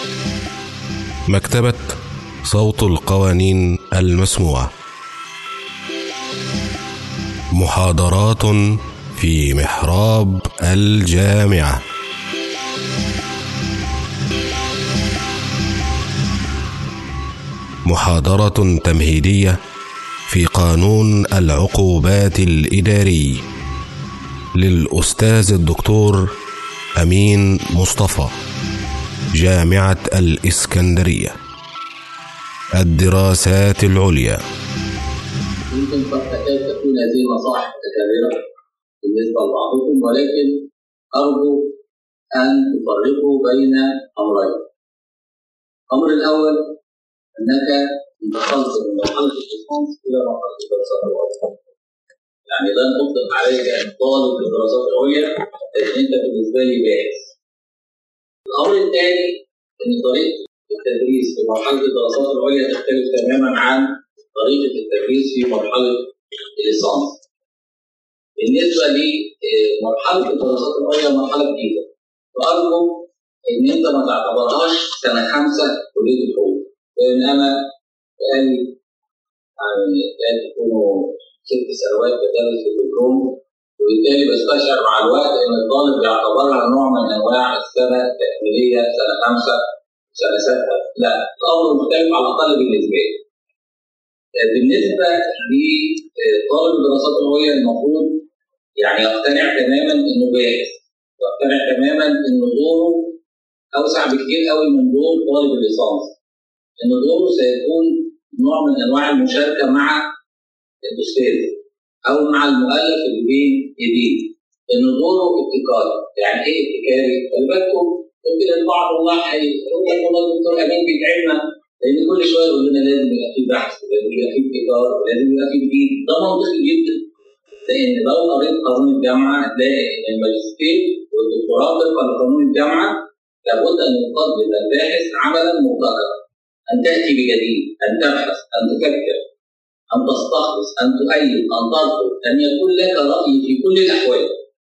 مكتبة صوت القوانين المسموعة محاضرات في محراب الجامعة محاضرة تمهيدية في قانون العقوبات الإداري للأستاذ الدكتور أمين مصطفى جامعة الإسكندرية الدراسات العليا يمكن قد تكاد تكون هذه المصالح متكررة بالنسبة لبعضكم ولكن أرجو أن تفرقوا بين أمرين. الأمر الأول أنك انتقلت من مرحلة الليسانس إلى مرحلة الدراسات العليا. يعني لن أطلق عليك أن طالب في الدراسات العليا لأن أنت بالنسبة لي باحث. الأمر الثاني أن طريقة التدريس في مرحلة الدراسات العليا تختلف تماما عن طريقة التدريس في مرحلة الليسانس. بالنسبة لمرحلة الدراسات العليا مرحلة جديدة. وأرجو إن أنت ما تعتبرهاش سنة خمسة كلية الحقوق. لأن أنا بقالي يعني كان تكونوا ست سنوات بدرس في الدبلوم وبالتالي بستشعر مع الوقت إن الطالب بيعتبرها نوع من أنواع السنة التكميلية سنة خمسة سنة ستة. لا الأمر مختلف على الأقل بالنسبة لي. بالنسبة لطالب الدراسات العليا المفروض يعني يقتنع تماما انه باحث يقتنع تماما ان دوره اوسع بكثير قوي من دور طالب الليسانس ان دوره سيكون نوع من انواع المشاركه مع الاستاذ او مع المؤلف اللي بين ايديه ان دوره ابتكاري يعني ايه ابتكاري؟ خلي بالكم يمكن البعض والله هيقول لك والله الدكتور امين بيتعبنا لان كل شويه يقول لنا لازم يبقى في بحث ولازم يبقى في ابتكار ولازم يبقى في جديد ده منطقي جدا لان لو قريت قانون الجامعه هتلاقي ان الماجستير والدكتوراه طبقا لقانون الجامعه لابد ان يقدم الباحث عملا مبتكرا ان تاتي بجديد ان تبحث ان تفكر ان تستخلص ان تؤيد ان ترفض ان يكون لك راي في كل الاحوال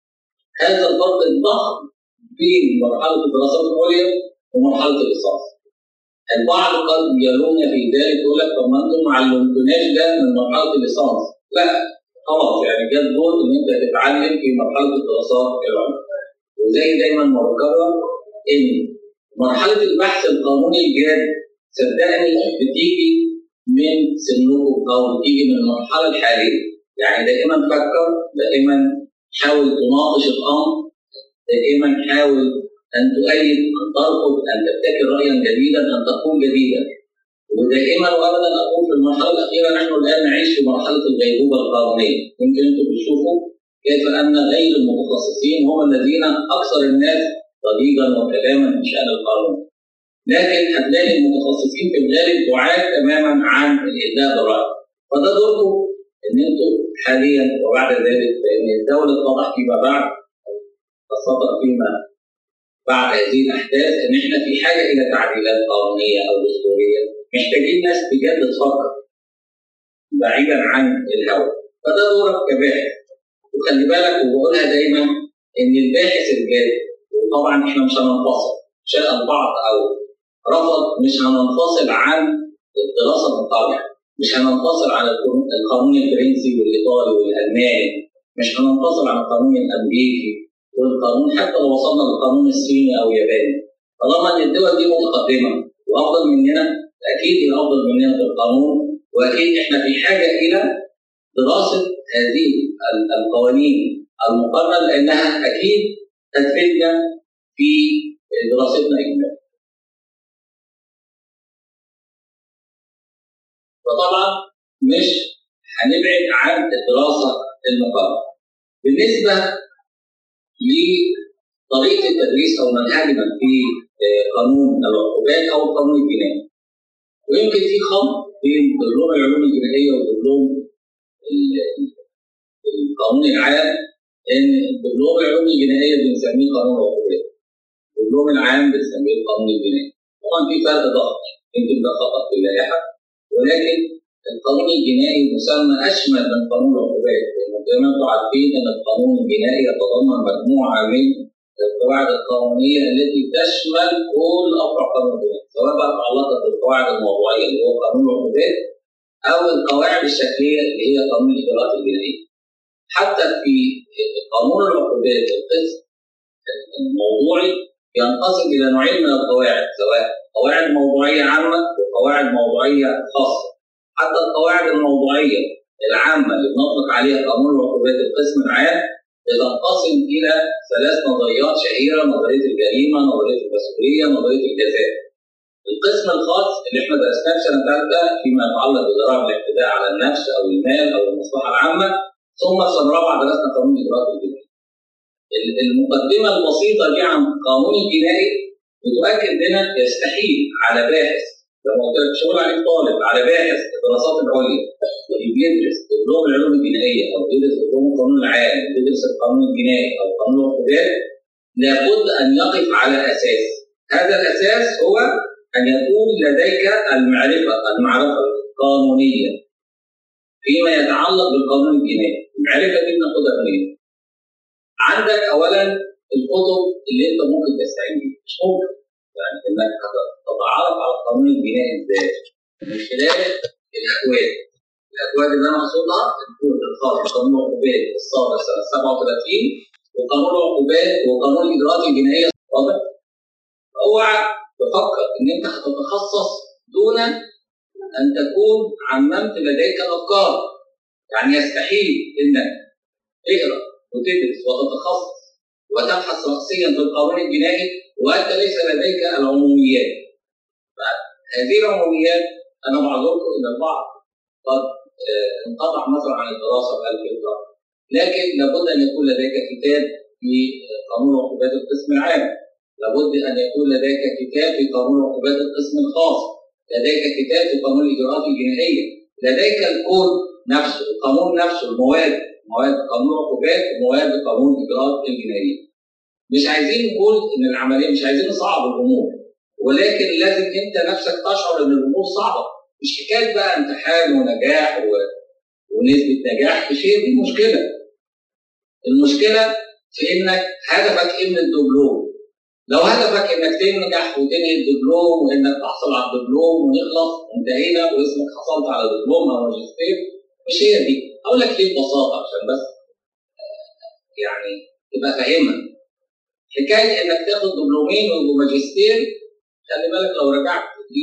هذا الفرق الضخم بين مرحله الدراسات العليا ومرحله الليسانس البعض قد يرون في ذلك يقول لك طب ما انتم ما علمتوناش ده من مرحله الليسانس لا خلاص يعني جه الدور ان انت تتعلم في مرحله الدراسات العليا وزي دايما ما بكرر ان مرحله البحث القانوني الجاد صدقني بتيجي من سنكم او بتيجي من المرحله الحاليه يعني دائما فكر دائما حاول تناقش الامر دائما حاول ان تؤيد ان ترفض ان تبتكر رايا جديدا ان تقول جديدا ودائما وابدا اقول في المرحله الاخيره نحن الان نعيش في مرحله الغيبوبه القانونيه يمكن انتم بتشوفوا كيف ان غير المتخصصين هم الذين اكثر الناس ضجيجا وكلاما في شان القانون لكن هتلاقي المتخصصين في الغالب بعاد تماما عن الاداء بالراي فده دوركم ان انتم حاليا وبعد ذلك لان الدوله اتضح فيما بعد خاصه فيما بعد هذه الاحداث ان احنا في حاجه الى تعديلات قانونيه او دستوريه محتاجين ناس بجد تفكر بعيدا عن الهوى فده دورك كباحث وخلي بالك وبقولها دايما ان الباحث الجاد وطبعا احنا مش هننفصل شاء البعض او رفض مش هننفصل عن الدراسه بالطبع مش هننفصل عن القانون الفرنسي والايطالي والالماني مش هننفصل عن القانون الامريكي والقانون حتى لو وصلنا للقانون الصيني او الياباني طالما ان الدول دي متقدمه وافضل مننا اكيد هي افضل مننا في القانون واكيد احنا في حاجه الى دراسه هذه القوانين المقرره لانها اكيد تفيدنا في دراستنا اجمالا. فطبعا مش هنبعد عن الدراسه المقرره. بالنسبه لطريقه التدريس او منهجنا في قانون العقوبات او القانون الجنائي. ويمكن في خلط بين دبلوم العلوم الجنائيه ودبلوم القانون العام ان دبلوم العلوم الجنائيه بنسميه قانون العقوبات. الدبلوم العام بنسميه القانون الجنائي. طبعا في فرق ضخم يمكن ده خطا في اللائحه ولكن القانون الجنائي مسمى اشمل من قانون العقوبات لان زي ما انتم عارفين ان القانون الجنائي يتضمن مجموعه من القواعد القانونيه التي تشمل كل افرع قانون الجنائي سواء بقى تعلقت بالقواعد الموضوعيه اللي هو قانون العقوبات او القواعد الشكليه اللي هي قانون الاجراءات الجنائيه. حتى في قانون العقوبات القسم الموضوعي ينقسم الى نوعين من القواعد سواء قواعد موضوعيه عامه وقواعد موضوعيه خاصه. حتى القواعد الموضوعيه العامه اللي بنطلق عليها قانون العقوبات القسم العام بتنقسم الى ثلاث نظريات شهيره نظريه الجريمه، نظريه المسؤوليه، نظريه الجزاء. القسم الخاص اللي احنا درسناه في سنه ثالثه فيما يتعلق بجرائم الاعتداء على النفس او المال او المصلحه العامه ثم في سنه رابعه درسنا قانون الاجراءات الجنائي. المقدمه البسيطه دي عن القانون الجنائي بتؤكد لنا يستحيل على باحث زي ما قلت لك شغل عليك طالب على باحث الدراسات العليا اللي بيدرس دبلوم العلوم الجنائيه او بيدرس دبلوم القانون العام بيدرس القانون الجنائي او قانون العقوبات لابد ان يقف على اساس هذا الاساس هو ان يكون لديك المعرفه المعرفه القانونيه فيما يتعلق بالقانون الجنائي المعرفه دي بناخدها منين؟ عندك اولا الكتب اللي انت ممكن تستعين بيها مش ممكن يعني انك تتعرف على القانون الجنائي ازاي؟ من خلال الاكواد الاكواد اللي انا اقصدها الكود الخاص بقانون العقوبات الصادر سنه 37 وقانون العقوبات وقانون الاجراءات الجنائيه واضح؟ اوعى تفكر ان انت هتتخصص دون ان تكون عممت لديك الافكار يعني يستحيل انك تقرا وتدرس وتتخصص وتبحث رأسيا في القانون الجنائي وانت ليس لديك العموميات. هذه العموميات انا بعذركم ان البعض قد انقطع مثلا عن الدراسه بهذه الفتره لكن لابد ان يكون لديك كتاب في قانون عقوبات القسم العام لابد ان يكون لديك كتاب في قانون عقوبات القسم الخاص لديك كتاب في قانون الاجراءات الجنائيه لديك الكود نفسه القانون نفسه المواد مواد قانون العقوبات ومواد قانون الاجراءات الجنائيه. مش عايزين نقول ان العمليه مش عايزين نصعب الامور ولكن لازم انت نفسك تشعر ان الامور صعبه مش حكايه بقى امتحان ونجاح و... ونسبه نجاح مش هي دي المشكله. المشكله في انك هدفك ايه من الدبلوم؟ لو هدفك انك تنجح وتنهي الدبلوم وانك تحصل على الدبلوم ونخلص وانتهينا واسمك حصلت على دبلوم او ماجستير مش هي دي اقول لك ليه ببساطه عشان بس يعني تبقى فاهمها حكايه انك تاخد دبلومين وماجستير خلي بالك لو رجعت في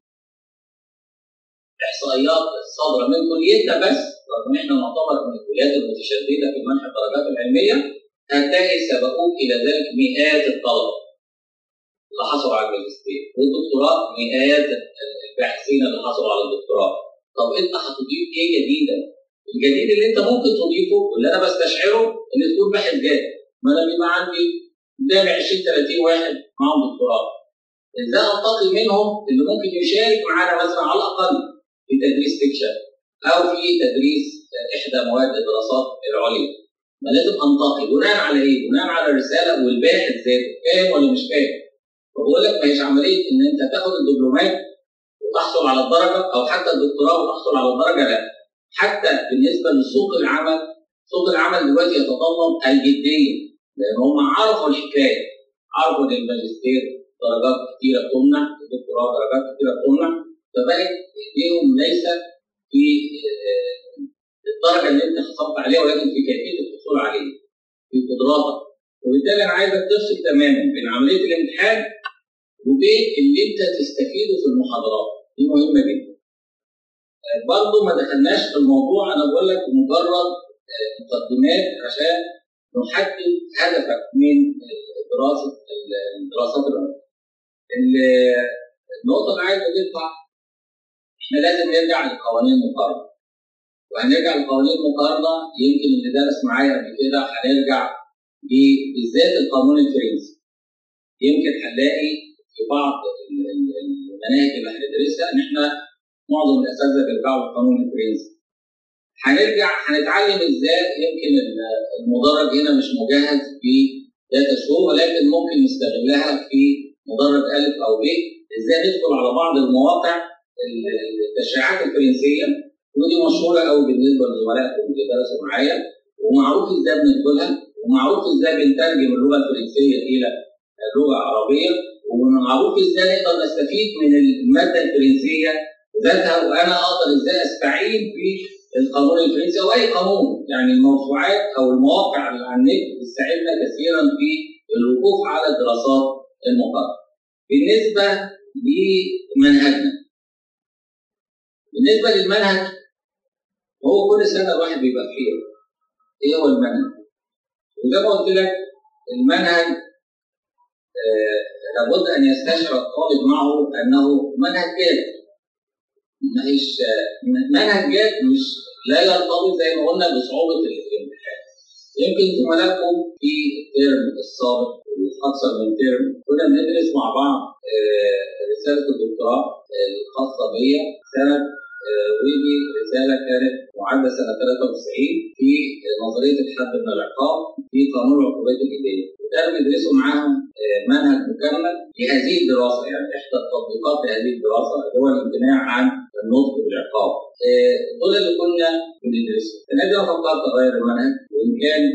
احصائيات الصادره من كليتنا بس رغم ان احنا نعتبر من الكليات المتشدده في منح الدرجات العلميه هتلاقي سبقوك الى ذلك مئات الطلبه اللي حصلوا على الماجستير والدكتوراه مئات الباحثين اللي حصلوا على الدكتوراه طب انت هتضيف ايه جديدا؟ الجديد اللي انت ممكن تضيفه واللي انا بستشعره ان تكون باحث جاد ما انا بيبقى عندي قدامي 20 30 واحد معاهم دكتوراه ازاي انتقي منهم اللي ممكن يشارك معانا مثلا على الاقل في تدريس فيكشن او في تدريس احدى مواد الدراسات العليا ما لازم انتقي بناء على ايه؟ بناء على الرساله والباحث ذاته فاهم ولا مش فاهم؟ فبقول لك ما هيش عمليه ان انت تاخد الدبلومات وتحصل على الدرجه او حتى الدكتوراه وتحصل على الدرجه لا حتى بالنسبه لسوق العمل سوق العمل دلوقتي يتطلب الجديه لان هم عرفوا الحكايه عرفوا ان الماجستير درجات كثيره تمنع الدكتوراه درجات كثيره تمنع فبقت ايديهم ليس في الدرجه اللي انت حصلت عليها ولكن في كيفيه الحصول عليها في قدراتك وبالتالي انا عايزك تفصل تماما بين عمليه الامتحان وبين اللي انت تستفيده في المحاضرات دي مهمه جدا. برضه ما دخلناش في الموضوع انا بقول لك مجرد مقدمات عشان نحدد هدفك من دراسه الدراسات العليا. النقطه اللي عايز اضيفها احنا لازم نرجع لقوانين المقارنه. وهنرجع لقوانين المقارنه يمكن اللي درس معايا قبل كده هنرجع بالذات القانون الفرنسي. يمكن هنلاقي في بعض المناهج اللي هندرسها ان احنا معظم الاساتذه بيرجعوا للقانون الفرنسي. هنرجع هنتعلم ازاي يمكن المدرج هنا مش مجهز بداتا شو ولكن ممكن نستغلها في مدرج الف او ب ازاي ندخل على بعض المواقع التشريعات الفرنسيه ودي مشهوره قوي بالنسبه لزملائكم اللي درسوا معايا ومعروف ازاي بندخلها ومعروف ازاي بنترجم اللغه الفرنسيه الى لغه عربيه ومعروف ازاي نقدر نستفيد من الماده الفرنسيه ذاتها وانا اقدر ازاي استعين بالقانون الفرنسي او اي قانون يعني الموسوعات او المواقع اللي على النت بتساعدنا كثيرا في الوقوف على الدراسات المقارنه. بالنسبه لمنهجنا بالنسبه للمنهج هو كل سنه الواحد بيبقى فيه ايه هو المنهج؟ وزي ما قلت لك المنهج آه لابد ان يستشعر الطالب معه انه منهج جاد مش منهج جاد مش لا يرتبط زي ما قلنا بصعوبه الامتحان يمكن زملائكم في الترم السابق اكثر من ترم كنا بندرس مع بعض آه رساله الدكتوراه الخاصه بيا سنه ودي رساله كانت معده سنه 93 في نظريه الحد من العقاب في قانون العقوبات الجديده وكانوا بيدرسوا معاهم منهج مكمل لهذه الدراسه يعني احدى التطبيقات لهذه الدراسه اللي هو الامتناع عن النطق بالعقاب. دول اللي كنا بندرسهم. السنه دي انا فكرت اغير المنهج وان كان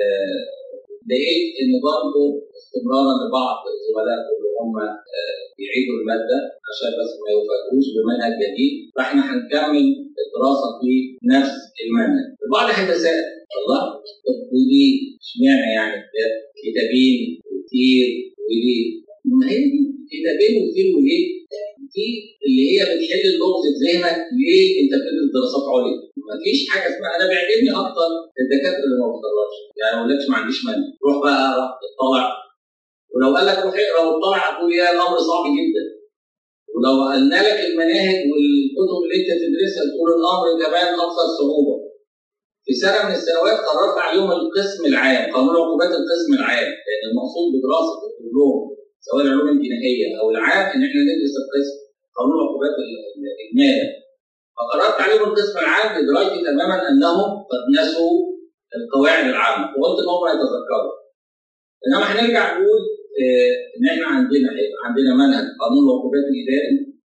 لقيت ان برضه استمرارا لبعض الزملاء اللي هم بيعيدوا الماده عشان بس ما يفاجئوش بمنهج جديد فاحنا هنكمل الدراسه في نفس المنهج. البعض هيتساءل الله طب ودي اشمعنى يعني كتابين وكتير وليه؟ ما هي دي كتابين وكتير وليه؟ دي اللي هي بتحل اللغز في ذهنك ليه انت بتدرس دراسات عليا؟ مفيش حاجه اسمها انا بيعجبني اكتر الدكاتره اللي ما بتدرسش يعني ما اقولكش ما عنديش منهج روح بقى اقرا اطلع ولو قال لك روح اقرا واطلع هتقول يا الامر صعب جدا ولو قلنا لك المناهج والكتب اللي انت تدرسها تقول الامر كمان اكثر صعوبه في سنه من السنوات قررت عليهم القسم العام قانون عقوبات القسم العام لان المقصود بدراسه العلوم سواء العلوم الجنائيه او العام ان احنا ندرس القسم قانون عقوبات الاجمالي فقررت عليهم القسم العام بدرايتي تماما انهم قد نسوا القواعد العامه وقلت ان هم يتذكروا انما هنرجع نقول اه ان احنا عندنا هيبقى عندنا منهج قانون العقوبات الاداري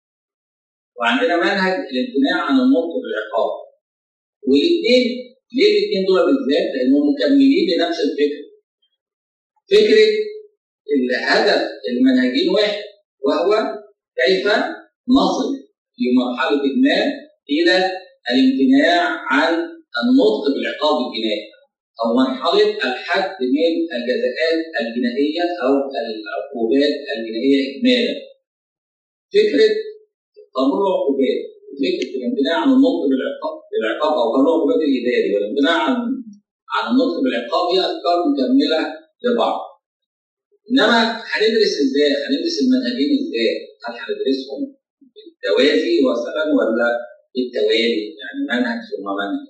وعندنا منهج الامتناع عن النطق بالعقاب والاثنين ليه الاثنين دول بالذات؟ لانهم مكملين لنفس الفكره. فكره الهدف المنهجين واحد وهو كيف نصل في مرحله ما الى الامتناع عن النطق بالعقاب الجنائي او مرحله الحد من الجزاءات الجنائيه او العقوبات الجنائيه اجمالا. فكره قانون العقوبات فكره الامتناع عن النطق بالعقاب بالعقاب او قانون العقوبات الاداري والامتناع عن عن النطق بالعقاب هي افكار مكمله لبعض. انما هندرس ازاي؟ هندرس المنهجين ازاي؟ هل هندرسهم بالتوازي مثلا ولا بالتوالي؟ يعني منهج ثم منهج.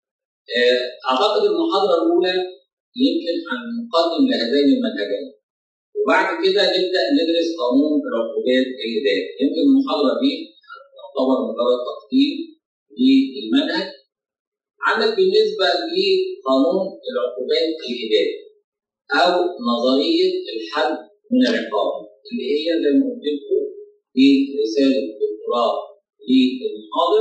اعتقد المحاضره الاولى يمكن هنقدم لهذين المنهجين. وبعد كده نبدا ندرس قانون العقوبات الاداري. يمكن المحاضره دي تعتبر مجرد تقديم للمنهج عندك بالنسبه لقانون العقوبات الاداري او نظريه الحد من العقاب اللي هي زي ما قلت لكم في رساله دكتوراه للمحاضر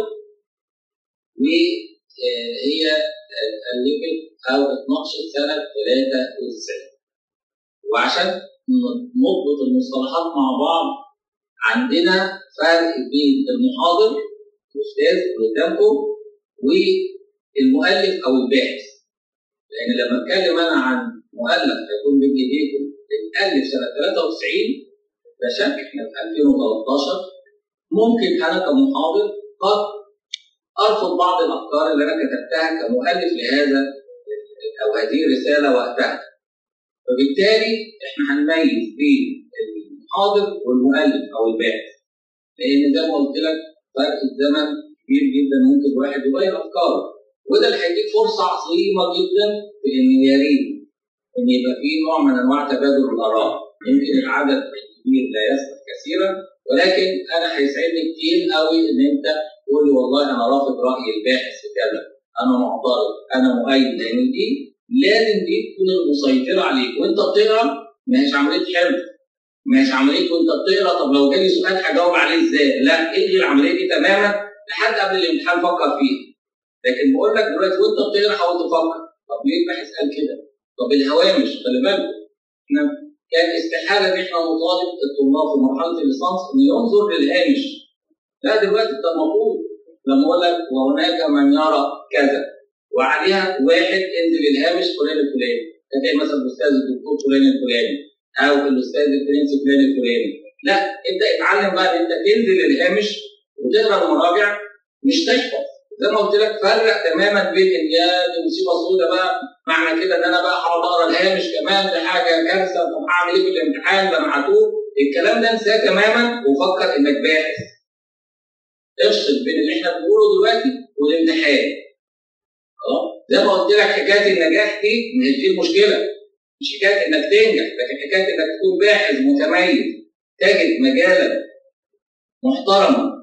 وهي اتألفت او اتناقشت سنه 93 وعشان نضبط المصطلحات مع بعض عندنا فرق بين المحاضر الاستاذ قدامكم والمؤلف او الباحث لان لما اتكلم انا عن مؤلف هيكون بين ايديكم اتالف سنه 93 لا شك احنا في 2013 ممكن انا كمحاضر قد ارفض بعض الافكار اللي انا كتبتها كمؤلف لهذا او هذه الرساله وقتها فبالتالي احنا هنميز بين المحاضر والمؤلف او الباحث لان زي ما قلت لك فرق الزمن كبير جدا ممكن الواحد يغير افكاره وده اللي هيديك فرصه عظيمه جدا في ان يا ريت ان يبقى في نوع من انواع تبادل الاراء يمكن العدد الكبير لا يسمح كثيرا ولكن انا هيسعدني كتير قوي ان انت تقول لي والله انا رافض راي الباحث في كذا انا معترض انا مؤيد لان دي لازم دي تكون المسيطره عليك وانت بتقرا ما هيش عمليه حفظ مش عمليه وانت بتقرا طب لو جالي سؤال هجاوب عليه ازاي؟ لا الغي العمليه دي تماما لحد قبل الامتحان فكر فيها. لكن بقول لك دلوقتي وانت بتقرا حاول تفكر طب ليه الباحث قال كده؟ طب الهوامش خلي بالك احنا كان استحاله ان احنا نطالب الطلاب في مرحله الليسانس ان ينظر للهامش لا دلوقتي انت المفروض لما اقول لك وهناك من يرى كذا وعليها واحد انزل الهامش فلان الفلاني هتلاقي مثلا الاستاذ الدكتور فلان الفلاني او الاستاذ الفرنسي فلان الفلاني لا ابدا اتعلم بقى ان انت تنزل الهامش وتقرا المراجع مش تحفظ زي ما قلت لك فرق تماما بين ان يا دي مصيبه سوداء بقى معنى كده ان انا بقى هقعد اقرا الهامش كمان ده حاجه كارثه طب هعمل ايه في الامتحان ده انا هتوه الكلام ده انساه تماما وفكر انك باحث افصل بين اللي احنا بنقوله دلوقتي والامتحان اه زي ما قلت لك حكايه النجاح دي مش دي المشكله مش حكايه انك تنجح لكن حكايه انك تكون باحث متميز تجد مجالا محترما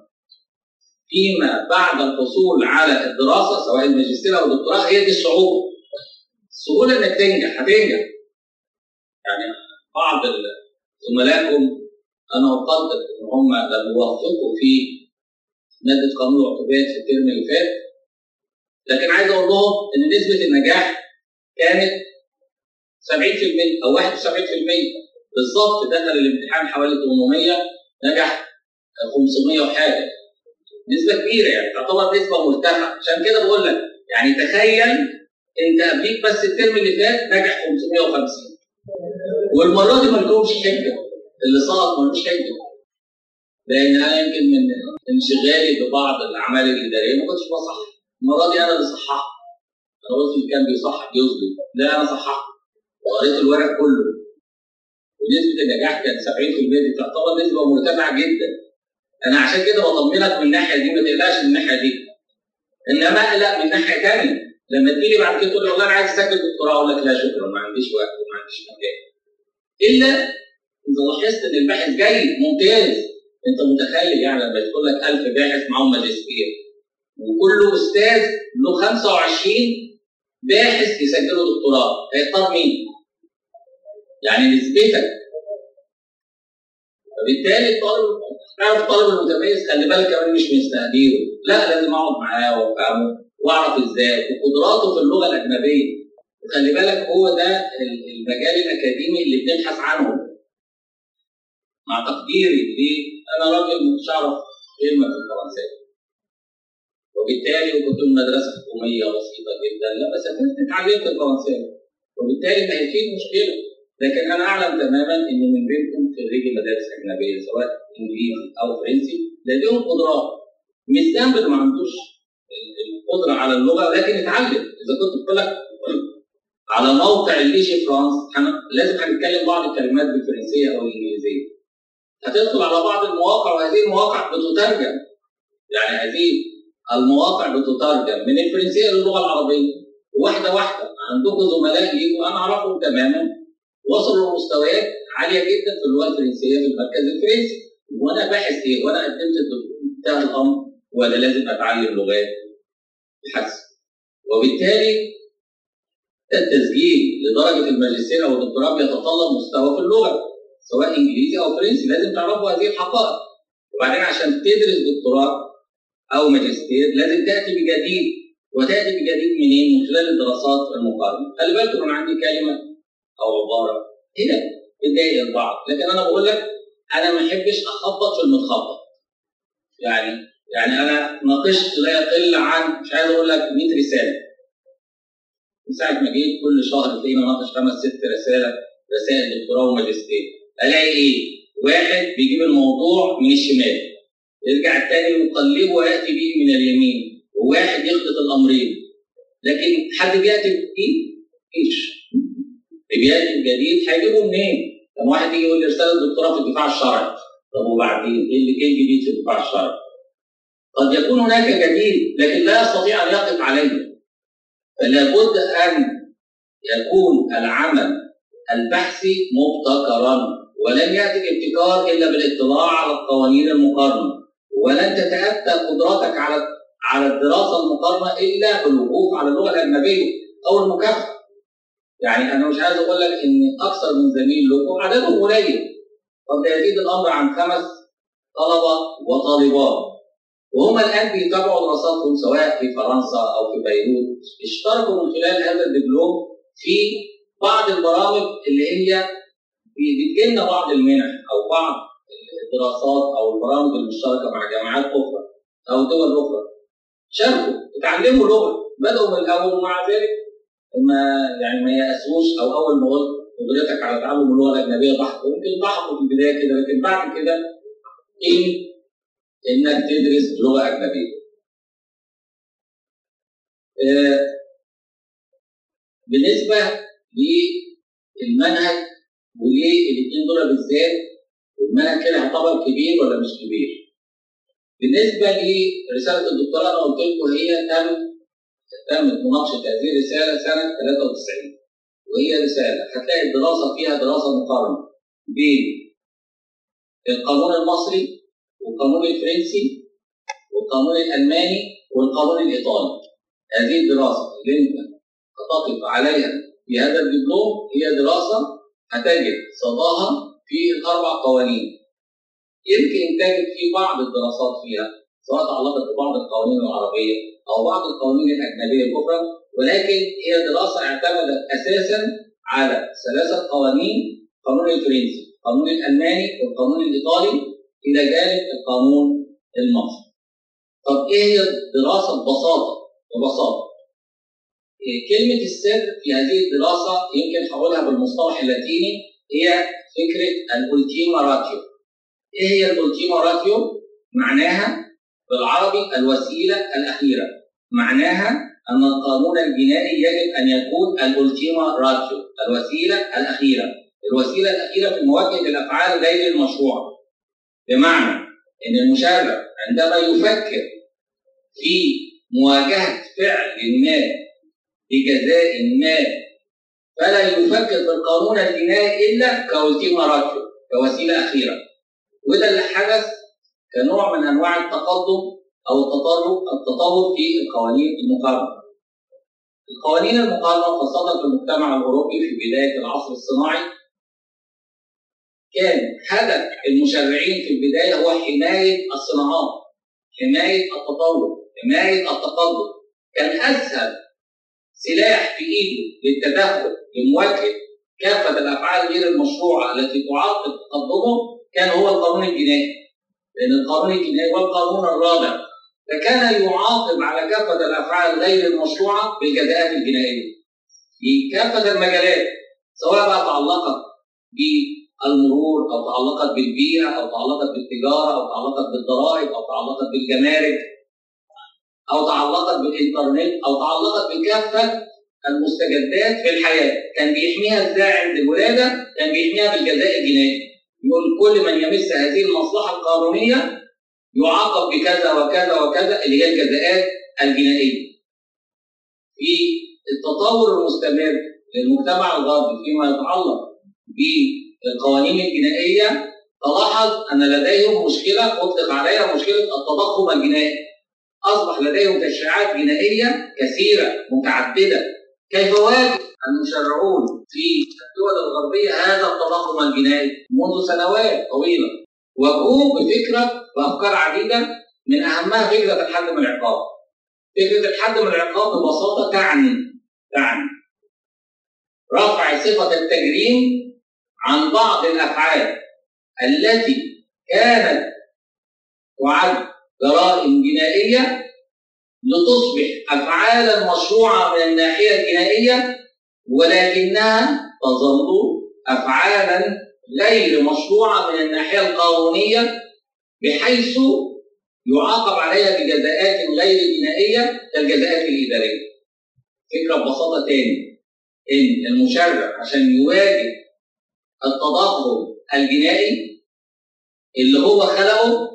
فيما بعد الحصول على الدراسه سواء الماجستير او الدكتوراه هي دي الصعوبه. السهوله انك تنجح هتنجح. يعني بعض زملائكم انا اقدر ان هم لما يوفقوا في ماده قانون العقوبات في الترم اللي فات لكن عايز اقول لهم ان نسبه النجاح كانت 70% او 71% بالظبط دخل الامتحان حوالي 800 نجح 500 وحاجه نسبه كبيره يعني تعتبر نسبه مرتفعه عشان كده بقول لك يعني تخيل انت قبليك بس الترم اللي فات نجح 550 والمره دي ما لكمش حجه اللي سقط ملوش حجه لان انا يمكن من انشغالي ببعض الاعمال الاداريه ما كنتش بصح المره دي انا اللي صححت انا قلت اللي كان بيصحح يظبط لا انا صححت وقريت الورق كله ونسبه النجاح كانت 70% دي تعتبر نسبه مرتفعه جدا انا عشان كده بطمنك من الناحيه دي ما تقلقش من الناحيه دي انما اقلق من ناحيه ثانيه لما تجيلي بعد كده تقول لي والله انا عايز اسجل دكتوراه اقول لك لا شكرا ما عنديش وقت وما عنديش مكان الا اذا لاحظت ان الباحث جاي ممتاز انت متخيل يعني لما يدخل لك 1000 باحث معاهم ماجستير وكل استاذ له 25 باحث يسجلوا دكتوراه هيختار مين؟ يعني نسبتك فبالتالي الطالب تعرف الطالب المتميز خلي بالك كمان مش مستهديره لا لازم اقعد معاه وافهمه واعرف ازاي وقدراته في اللغه الاجنبيه وخلي بالك هو ده المجال الاكاديمي اللي بنبحث عنه مع تقديري ليه انا راجل مش اعرف كلمه في الفرنسيه وبالتالي وكنت من مدرسه حكوميه بسيطه جدا لما سافرت اتعلمت الفرنسيه وبالتالي ما هي فيه مشكله لكن انا اعلم تماما ان من بينكم خريجي مدارس اجنبيه سواء انجليزي او فرنسي لديهم قدرات مش ذنب اللي ما عندوش القدره على اللغه لكن اتعلم اذا كنت قلت لك على موقع الليجي فرانس لازم هنتكلم بعض الكلمات بالفرنسيه او الانجليزيه هتدخل على بعض المواقع وهذه المواقع بتترجم يعني هذه المواقع بتترجم من الفرنسيه للغه العربيه واحده واحده عندكم زملاء ليكم انا اعرفهم تماما وصلوا لمستويات عاليه جدا في اللغه الفرنسيه في المركز الفرنسي وانا باحث ايه؟ وانا قدمت انتهى الامر ولا لازم اتعلم لغات بحث وبالتالي التسجيل لدرجه الماجستير او الدكتوراه بيتطلب مستوى في اللغه سواء انجليزي او فرنسي لازم تعرفوا هذه الحقائق وبعدين عشان تدرس دكتوراه او ماجستير لازم تاتي بجديد وتاتي بجديد منين؟ من خلال الدراسات المقارنه خلي بالكم انا عندي كلمه او عباره هنا بتضايق البعض لكن انا بقول لك انا ما احبش اخبط في المتخبط يعني يعني انا ناقشت لا يقل عن مش عايز اقول لك 100 رساله من ساعه ما جيت كل شهر تلاقيني ناقش خمس ست رساله رسائل دكتوراه وماجستير الاقي ايه؟ واحد بيجيب الموضوع من الشمال يرجع الثاني يقلبه وياتي به من اليمين وواحد يخلط الامرين لكن حد بياتي بايه؟ مفيش بياتي بجديد هيجيبه منين؟ لما واحد يجي يقول لي رساله دكتوراه في الدفاع الشرعي طب وبعدين ايه اللي ايه الجديد في الدفاع الشرعي؟ قد يكون هناك جديد لكن لا يستطيع ان يقف عليه فلا بد ان يكون العمل البحثي مبتكرا ولن ياتي الابتكار الا بالاطلاع على القوانين المقارنه ولن تتاتى قدراتك على على الدراسه المقارنه الا بالوقوف على اللغه الاجنبيه او المكافحه يعني انا مش عايز اقول لك ان اكثر من زميل لكم عددهم قليل قد يزيد الامر عن خمس طلبه وطالبات وهم الان بيتابعوا دراساتهم سواء في فرنسا او في بيروت اشتركوا من خلال هذا الدبلوم في بعض البرامج اللي هي بتجي لنا بعض المنح او بعض الدراسات او البرامج المشتركه مع جامعات اخرى او دول اخرى شاركوا اتعلموا لغه بداوا من الاول ومع ذلك ما يعني ما يأسوش او اول ما قلت قدرتك على تعلم اللغه الاجنبيه ضحك ممكن ضحكوا في البدايه كده لكن بعد كده قيمه انك تدرس لغه اجنبيه. آه بالنسبه للمنهج وللاثنين دول بالذات المنهج كده يعتبر كبير ولا مش كبير؟ بالنسبه لرساله الدكتوراه انا قلت لكم هي تم تمت مناقشه هذه الرساله سنه 93 وهي رساله هتلاقي الدراسه فيها دراسه مقارنه بين القانون المصري والقانون الفرنسي والقانون الالماني والقانون الايطالي هذه الدراسه اللي انت هتقف عليها في هذا الدبلوم هي دراسه هتجد صداها في الاربع قوانين يمكن تجد في بعض الدراسات فيها سواء تعلقت ببعض القوانين العربيه او بعض القوانين الاجنبيه الاخرى ولكن هي دراسه اعتمدت اساسا على ثلاثه قوانين القانون الفرنسي، القانون الالماني والقانون الايطالي الى جانب القانون المصري. طب ايه هي الدراسه ببساطه؟ ببساطه كلمه السر في هذه الدراسه يمكن هقولها بالمصطلح اللاتيني هي فكره الالتيما راتيو. ايه هي الالتيما راتيو؟ معناها بالعربي الوسيله الاخيره. معناها أن القانون الجنائي يجب أن يكون الأولتيما راتيو الوسيلة الأخيرة الوسيلة الأخيرة في مواجهة الأفعال غير المشروعة بمعنى أن المشرع عندما يفكر في مواجهة فعل ما بجزاء ما فلا يفكر في القانون الجنائي إلا كأولتيما راتيو كوسيلة أخيرة وده اللي حدث كنوع من أنواع التقدم او التطرق التطور في القوانين المقارنه. القوانين المقارنه خاصه في المجتمع الاوروبي في بدايه العصر الصناعي كان هدف المشرعين في البدايه هو حمايه الصناعات، حمايه التطور، حمايه التقدم. كان اسهل سلاح في ايده للتدخل لمواجهه كافه الافعال غير المشروعه التي تعرقل تقدمه كان هو القانون الجنائي. لان القانون الجنائي هو القانون الرابع فكان يعاقب على كافة الأفعال غير المشروعة بالجزاءات الجنائية في كافة المجالات سواء بقى تعلقت بالمرور أو تعلقت بالبيئة أو تعلقت بالتجارة أو تعلقت بالضرائب أو تعلقت بالجمارك أو تعلقت بالإنترنت أو تعلقت بكافة المستجدات في الحياة كان بيحميها ازاي عند الولادة كان بيحميها بالجزاء الجنائي يقول كل من يمس هذه المصلحة القانونية يعاقب بكذا وكذا وكذا اللي هي الجزاءات الجنائيه. في التطور المستمر للمجتمع الغربي فيما يتعلق بالقوانين الجنائيه تلاحظ ان لديهم مشكله اطلق عليها مشكله التضخم الجنائي. اصبح لديهم تشريعات جنائيه كثيره متعدده. كيف واجه المشرعون في الدول الغربيه هذا التضخم الجنائي منذ سنوات طويله؟ واجهوه بفكره وافكار عديده من اهمها فكره الحد من العقاب. فكره الحد من العقاب ببساطه تعني تعني رفع صفه التجريم عن بعض الافعال التي كانت تعد جرائم جنائيه لتصبح افعالا مشروعه من الناحيه الجنائيه ولكنها تظل افعالا غير مشروعه من الناحيه القانونيه بحيث يعاقب عليها بجزاءات غير جنائيه كالجزاءات الاداريه. فكره ببساطه تاني ان المشرع عشان يواجه التضخم الجنائي اللي هو خلقه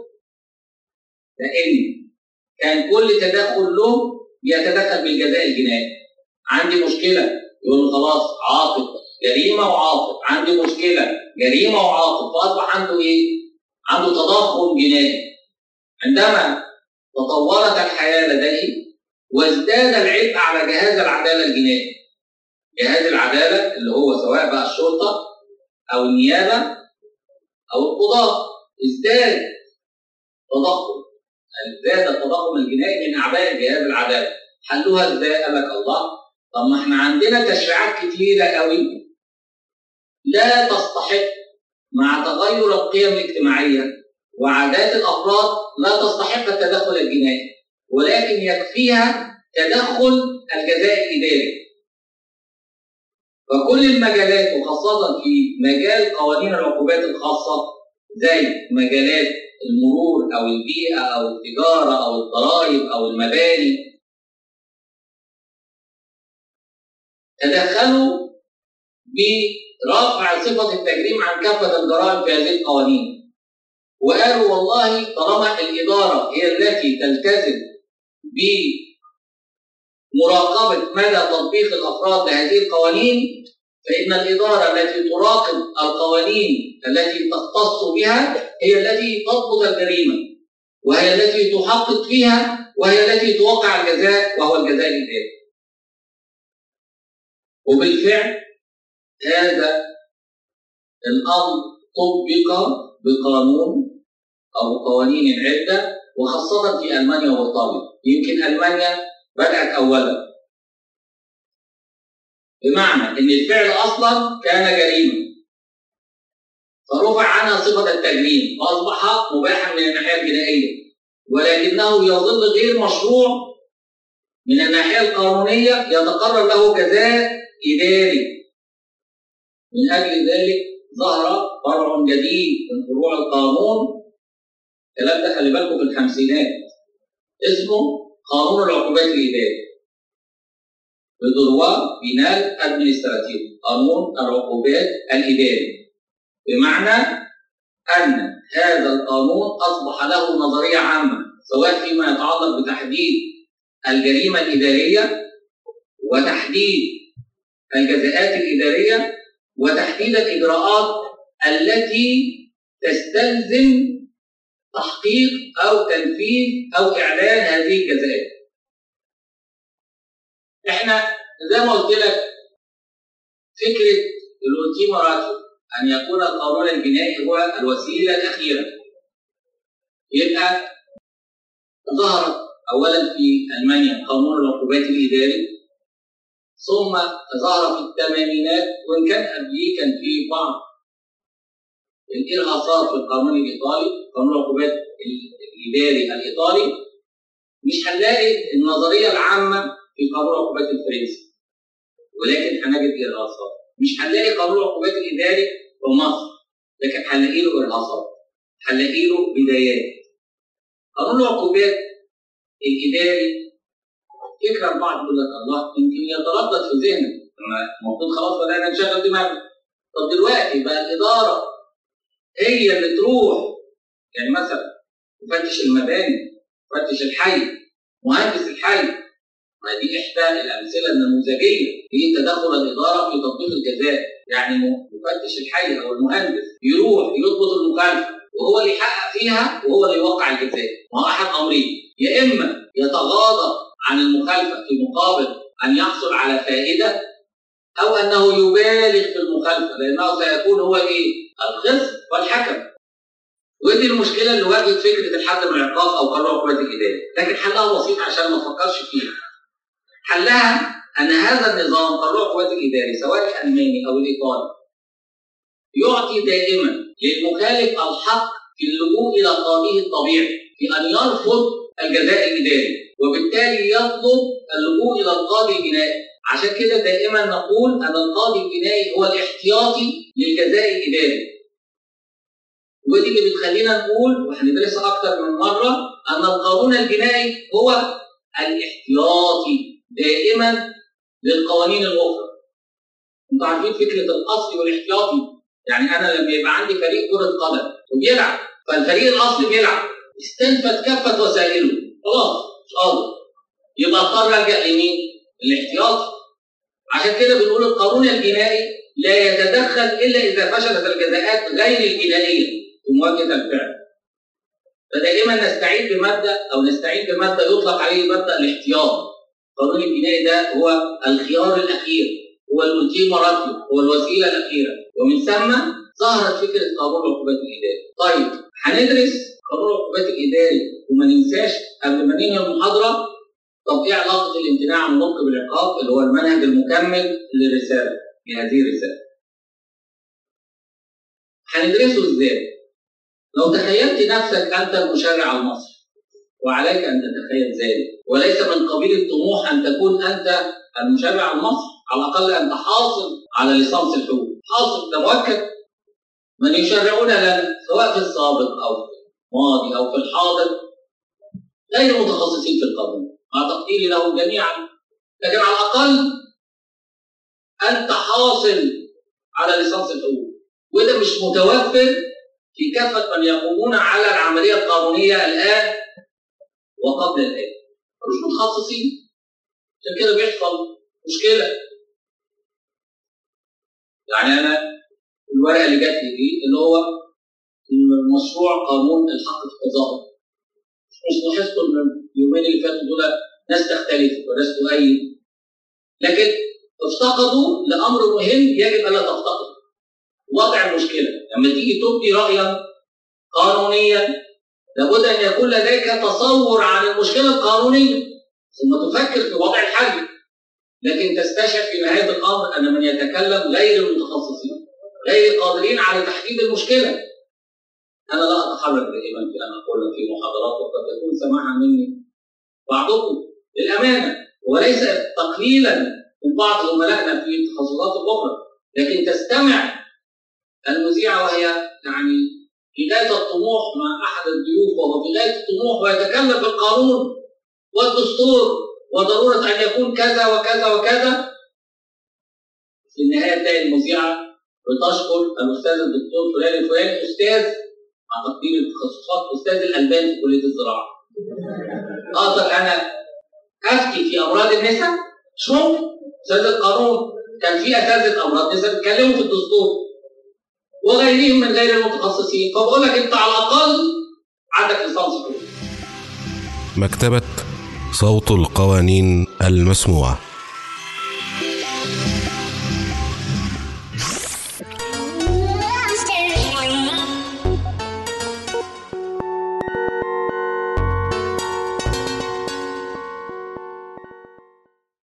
لان كان كل تدخل له بيتدخل بالجزاء الجنائي. عندي مشكله يقول خلاص عاقب جريمه وعاقب، عندي مشكله جريمه وعاقب، فاصبح عنده ايه؟ عنده تضخم جنائي. عندما تطورت الحياه لديه وازداد العبء على جهاز العداله الجنائي. جهاز العداله اللي هو سواء بقى الشرطه او النيابه او القضاء ازداد تضخم زاد التضخم الجنائي من اعباء جهاز العداله. حلوها ازاي؟ قال لك الله طب ما احنا عندنا تشريعات كتيره قوي لا تستحق مع تغير القيم الاجتماعيه وعادات الافراد لا تستحق التدخل الجنائي ولكن يكفيها تدخل الجزاء الاداري فكل المجالات وخاصه في مجال قوانين العقوبات الخاصه زي مجالات المرور او البيئه او التجاره او الضرائب او المباني تدخلوا برفع صفه التجريم عن كافه الجرائم في هذه القوانين وقالوا والله طالما الاداره هي التي تلتزم بمراقبه مدى تطبيق الافراد لهذه القوانين فإن الإدارة التي تراقب القوانين التي تختص بها هي التي تضبط الجريمة وهي التي تحقق فيها وهي التي توقع الجزاء وهو الجزاء الإداري وبالفعل هذا الأمر طبق بقانون أو قوانين عدة وخاصة في ألمانيا وإيطاليا يمكن ألمانيا بدأت أولا بمعنى ان الفعل اصلا كان جريمه فرفع عنها صفه التجريم واصبح مباحا من الناحيه الجنائيه ولكنه يظل غير مشروع من الناحيه القانونيه يتقرر له جزاء اداري من اجل ذلك ظهر فرع جديد من فروع القانون الكلام ده خلي بالكم في الخمسينات اسمه قانون العقوبات الاداري بدروا بنال ادمنستراتيف قانون العقوبات الاداري بمعنى ان هذا القانون اصبح له نظريه عامه سواء فيما يتعلق بتحديد الجريمه الاداريه وتحديد الجزاءات الاداريه وتحديد الاجراءات التي تستلزم تحقيق او تنفيذ او اعلان هذه الجزاءات احنا زي ما قلت لك فكره الالتيما راتيو ان يكون القانون الجنائي هو الوسيله الاخيره يبقى ظهرت اولا في المانيا قانون العقوبات الاداري ثم ظهر في الثمانينات وان كان قبليه كان في بعض الارهاصات في القانون الايطالي قانون العقوبات الاداري الايطالي مش هنلاقي النظريه العامه في قانون العقوبات الفرنسي ولكن هنجد ارهاصات مش هنلاقي قانون العقوبات الاداري في مصر لكن هنلاقي له ارهاصات هنلاقي له بدايات قانون العقوبات الاداري فكره البعض يقول لك الله يمكن يتردد في ذهنك المفروض خلاص بدانا نشغل دماغنا طب دلوقتي بقى الاداره هي اللي تروح يعني مثلا مفتش المباني مفتش الحي مهندس الحي ما دي احدى الامثله النموذجيه في تدخل الاداره في تطبيق الجزاء يعني مفتش الحي او المهندس يروح يضبط المخالفه وهو اللي يحقق فيها وهو اللي يوقع الجزاء ما هو احد امرين يا اما يتغاضى عن المخالفه في مقابل ان يحصل على فائده او انه يبالغ في المخالفه لانه سيكون هو ايه؟ الخصم والحكم ودي المشكله اللي واجهت فكره الحد من العقاب او قانون عقوبات الاداري لكن حلها بسيط عشان ما نفكرش فيها حلها ان هذا النظام قانون القوات الاداري سواء الالماني او الايطالي يعطي دائما للمخالف الحق في اللجوء الى قاضيه الطبيعي في ان يرفض الجزاء الاداري وبالتالي يطلب اللجوء الى القاضي الجنائي عشان كده دائما نقول ان القاضي الجنائي هو الاحتياطي للجزاء الاداري ودي اللي بتخلينا نقول وهندرسها اكثر من مره ان القانون الجنائي هو الاحتياطي دائما للقوانين الاخرى. انتوا عارفين فكره الاصل والاحتياطي يعني انا لما يبقى عندي فريق كره قدم وبيلعب فالفريق الاصلي بيلعب استنفد كافه وسائله خلاص مش قادر يبقى اضطر الجا لمين؟ الاحتياطي عشان كده بنقول القانون الجنائي لا يتدخل الا اذا فشلت الجزاءات غير الجنائيه في مواجهه الفعل. فدائما نستعين بمبدا او نستعين بمبدا يطلق عليه مبدا الاحتياط القانون الجنائي ده هو الخيار الاخير هو الالتيما راتيو هو الوسيله الاخيره ومن ثم ظهرت فكره قانون العقوبات الاداري. طيب هندرس قانون العقوبات الاداري وما ننساش قبل ما ننهي المحاضره طب ايه علاقه الامتناع عن النطق بالعقاب اللي هو المنهج المكمل للرساله لهذه الرساله؟ هندرسه ازاي؟ لو تخيلت نفسك انت المشرع المصري وعليك ان تتخيل ذلك وليس من قبيل الطموح ان تكون انت المشرع المصري على الاقل انت حاصل على ليسانس الحقوق حاصل ده مؤكد من يشرعون لنا سواء في السابق او في الماضي او في الحاضر غير متخصصين في القانون مع تقديري لهم جميعا لكن على الاقل انت حاصل على ليسانس الحقوق وده مش متوفر في كافه من يقومون على العمليه القانونيه الان وقبل الان مش متخصصين عشان كده بيحصل مشكله يعني انا الورقه اللي جات لي دي اللي هو مشروع قانون الحق في القضاء مش لاحظتوا ان اليومين اللي فاتوا دول ناس تختلف وناس تؤيد لكن افتقدوا لامر مهم يجب الا تفتقد وضع المشكله لما تيجي تبدي رايا قانونيا لابد ان يكون لديك تصور عن المشكله القانونيه ثم تفكر في وضع الحل لكن تستشعر في نهايه الامر ان من يتكلم غير المتخصصين غير قادرين على تحديد المشكله انا لا اتحرك دائما في ان اقول في محاضرات وقد يكون سماعا مني بعضكم للامانه وليس تقليلا من بعض زملائنا في التخصصات الاخرى لكن تستمع المذيعه وهي يعني في غايه الطموح مع احد الضيوف وهو في غايه الطموح ويتكلم بالقانون والدستور وضروره ان يكون كذا وكذا وكذا في النهايه تلاقي المذيعه بتشكر الاستاذ الدكتور فلان الفلاني استاذ مع تقدير التخصصات استاذ الالبان في كليه الزراعه. اقدر انا افتي في امراض النساء؟ مش ممكن. استاذ القانون كان في اساتذه امراض نساء بيتكلموا في الدستور وغيرهم من غير المتخصصين فبقول لك انت على الاقل عندك ليسانس حقوق. مكتبة صوت القوانين المسموعه